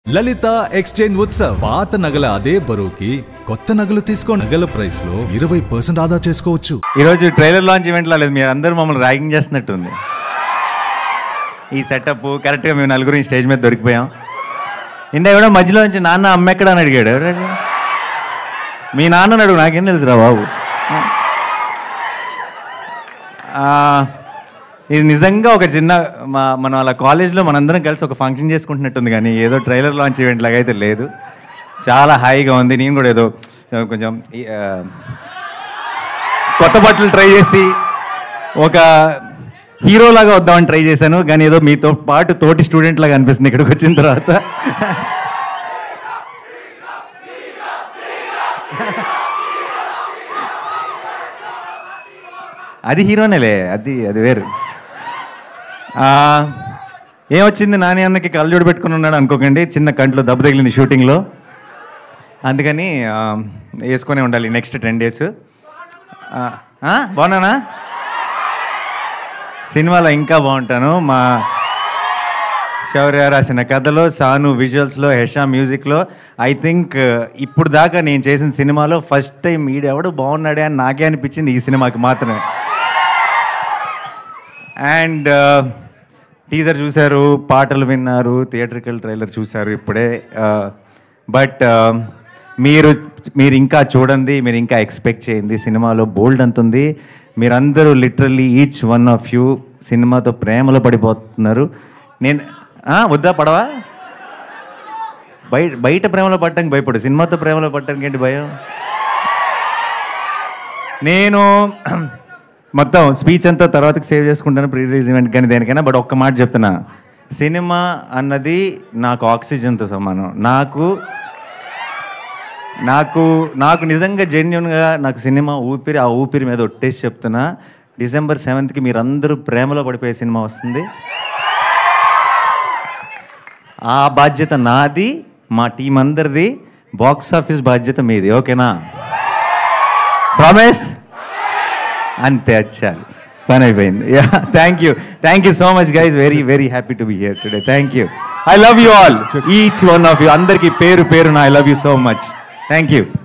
లలిత exchange Utsav పాత నగల అదే బరువుకి కొత్త నగలు తీసుకో నగల ప్రైస్ లో ఇరవై పర్సెంట్ ఆదా చేసుకోవచ్చు ఈరోజు ట్రైలర్ లాంచ్ ఈవెంట్ లేదు మీరు అందరూ మమ్మల్ని ర్యాగింగ్ చేస్తున్నట్టుంది ఈ సెటప్ కరెక్ట్గా మేము నలుగురు స్టేజ్ మీద దొరికిపోయాం ఇందా కూడా మధ్యలో నుంచి నాన్న అమ్మ ఎక్కడ అని అడిగాడు ఎవరు మీ నాన్న అడుగు నాకేం తెలుసురా బాబు ఆ, ఇది నిజంగా ఒక చిన్న మా మనం అలా కాలేజ్లో మనందరం కలిసి ఒక ఫంక్షన్ చేసుకుంటున్నట్టుంది కానీ ఏదో ట్రైలర్ లాంచ్ ఈవెంట్ లాగా అయితే లేదు చాలా హాయిగా ఉంది నేను కూడా ఏదో కొంచెం ఈ, ఆ, కొత్త బట్టలు ట్రై చేసి ఒక హీరోలాగా వద్దామని ట్రై చేశాను కానీ ఏదో మీతో పాటు తోటి స్టూడెంట్ లాగా అనిపిస్తుంది ఇక్కడికి వచ్చిన తర్వాత అది హీరోనేలే అది అది వేరు ఆ, ఏమొచ్చింది నాని అన్నకి కళ్ళజోడు పెట్టుకుని ఉన్నాడు అనుకోకండి చిన్న కంట్లో దెబ్బ తగిలింది షూటింగ్లో అందుకని ఆ, వేసుకొనే ఉండాలి నెక్స్ట్ టెన్ డేస్ బాగున్నానా సినిమాలో ఇంకా బాగుంటాను మా శౌర్య రాసిన కథలో సాను విజువల్స్లో హెషా మ్యూజిక్లో ఐ థింక్ ఇప్పుడు దాకా నేను చేసిన సినిమాలో ఫస్ట్ టైం ఈడెవడు బాగున్నాడే అని నాకే అనిపించింది ఈ సినిమాకి మాత్రమే అండ్ టీజర్ చూశారు పాటలు విన్నారు థియేట్రికల్ ట్రైలర్ చూశారు ఇప్పుడే బట్ మీరు మీరు ఇంకా చూడండి మీరు ఇంకా ఎక్స్పెక్ట్ చేయండి సినిమాలో బోల్డ్ అంతుంది మీరందరూ literally each one of you సినిమాతో ప్రేమలో పడిపోతున్నారు నేను ఆ, వద్దా పడవా బయట బయట ప్రేమలో పడటానికి భయపడు సినిమాతో ప్రేమలో పడటానికి ఏంటి భయం నేను మొత్తం స్పీచ్ అంతా తర్వాతకి సేవ్ చేసుకుంటాను ప్రీ రిలీజ్ ఈవెంట్ కానీ దేనికైనా బట్ ఒక్క మాట చెప్తున్నా సినిమా అన్నది నాకు ఆక్సిజన్తో సమానం నాకు నాకు నాకు నిజంగా జెన్యున్గా నాకు సినిమా ఊపిరి ఆ ఊపిరి మీద ఒట్టేసి చెప్తున్నా డిసెంబర్ సెవెంత్కి మీరందరూ ప్రేమలో పడిపోయే సినిమా వస్తుంది ఆ బాధ్యత నాది మా టీం అందరిది బాక్స్ ఆఫీస్ బాధ్యత మీది ఓకేనా ప్రామిస్ అంతే వచ్చాలి పని అయిపోయింది yeah thank you thank you so much guys very very happy to be here today thank you I love you all each one of you అందరికీ పేరు పేరున I love you so much thank you